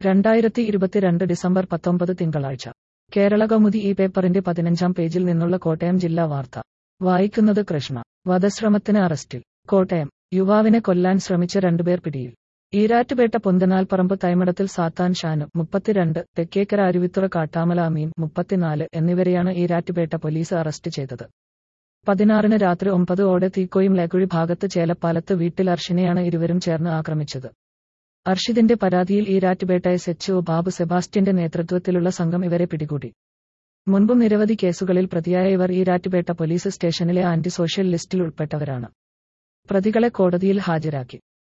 രണ്ടായിരത്തി ഇരുപത്തിരണ്ട് ഡിസംബർ പത്തൊമ്പത് തിങ്കളാഴ്ച കേരള കൗമുദി ഈ പേപ്പറിന്റെ പതിനഞ്ചാം പേജിൽ നിന്നുള്ള കോട്ടയം ജില്ലാ വാർത്ത വായിക്കുന്നത് കൃഷ്ണ വധശ്രമത്തിന് അറസ്റ്റിൽ കോട്ടയം യുവാവിനെ കൊല്ലാൻ ശ്രമിച്ച രണ്ടുപേർ പിടിയിൽ ഈരാറ്റുപേട്ട പൊന്തനാൽപ്പറമ്പ് തൈമടത്തിൽ സാത്താൻ ഷാനു മുപ്പത്തിരണ്ട് തെക്കേക്കര അരുവിത്തുറ കാട്ടാമല അമീൻ മുപ്പത്തിനാല് എന്നിവരെയാണ് ഈരാറ്റുപേട്ട പോലീസ് അറസ്റ്റ് ചെയ്തത് പതിനാറിന് രാത്രി ഒമ്പത് ഓടെ തീക്കോയും ലേക്കുഴി ഭാഗത്ത് ചേലപ്പാലത്ത് വീട്ടിൽ അർഷിനെയാണ് ഇരുവരും ചേർന്ന് ആക്രമിച്ചത് അർഷിദിന്റെ പരാതിയിൽ Erattupetta S H O Babu സെബാസ്റ്റ്യന്റെ നേതൃത്വത്തിലുള്ള സംഘം ഇവരെ പിടികൂടി മുൻപും നിരവധി കേസുകളിൽ പ്രതിയായ ഇവർ ഈരാറ്റുപേട്ട പോലീസ് സ്റ്റേഷനിലെ ആന്റി സോഷ്യൽ ലിസ്റ്റിൽ ഉൾപ്പെട്ടവരാണ് പ്രതികളെ കോടതിയിൽ ഹാജരാക്കി